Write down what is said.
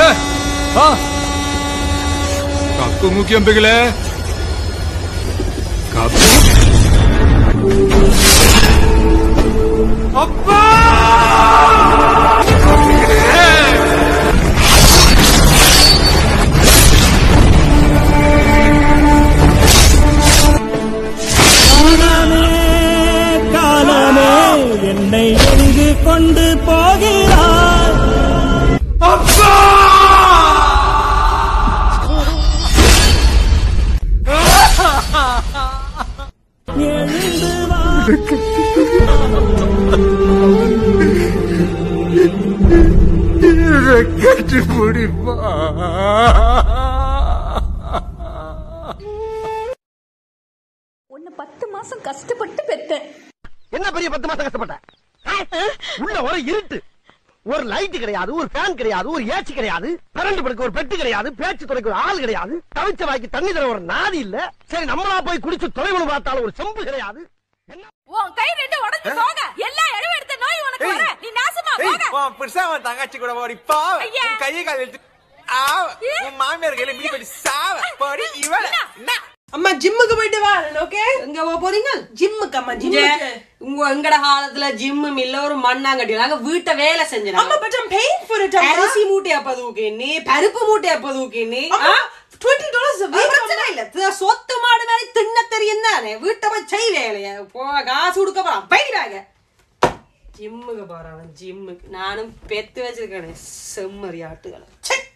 ஆ cup முக்கியம் பிகிலே cup அப்பா காலமே என்னை எங்கு கொண்டு போகிறாய் அப்பா எழுந்து வா கட்டி பிடிப்பா உன்னை பத்து மாசம் கஷ்டப்பட்டு பெத்தேன் என்ன பெரிய பத்து மாசம் கஷ்டப்பட்ட உள்ள ஒரு இருட்டு ஒரு லைட் கிடையாது ஒரு ஃபேன் கிடையாது ஒரு ஏசி கிடையாது கரண்ட் படுக்க ஒரு பெட்டு கிடையாது பேச்சு துறைக்கு ஒரு ஆள் கிடையாது தவிச்ச வாய்க்கு தண்ணி தர ஒரு நாதி இல்ல சரி நம்மளா போய் குடிச்சு தொலைவுன்னு பார்த்தாலும் ஒரு செம்பு கிடையாது உன் கை ரெண்டு உடஞ்சு போக எல்லா இழவு எடுத்த நோய் உனக்கு வர நீ நாசமா போக புருஷன் உன் தங்கச்சி கூட ஓடி பா ஐயா. உன் கையை கால் எடுத்து ஆ, உன் மாமியார் கையில மிதி படி சாவ போடி இவள என்ன அம்மா ஜிம்முக்கு போயிட்டு வா ஓகே எங்க போக போறீங்க ஜிம்முக்கு அம்மா ஜிம்முக்கு உங்க எங்கட காலத்துல ஜிம்மும் இல்ல ஒரு மண்ணாங்கட்டி நாங்க வீட்டை வேலை செஞ்சோம் அம்மா but I'm paying for it அம்மா அரிசி மூட்டை அப்ப தூக்கினி பருப்பு மூட்டை அப்ப தூக்கினி அம்மா 20 டாலர்ஸ் பிரச்சனை இல்ல த- சொத்து மாடு மாதிரி தின்ன தெரியும் தானே வீட்டை போய் செய் வேலைய போ காசு கொடுக்க போறான் போயிடாங்க ஜிம்முக்கு போறான் ஜிம்முக்கு நானும் பெத்து வச்சிருக்கேன் செம்மறி ஆட்டுகளை ச்சே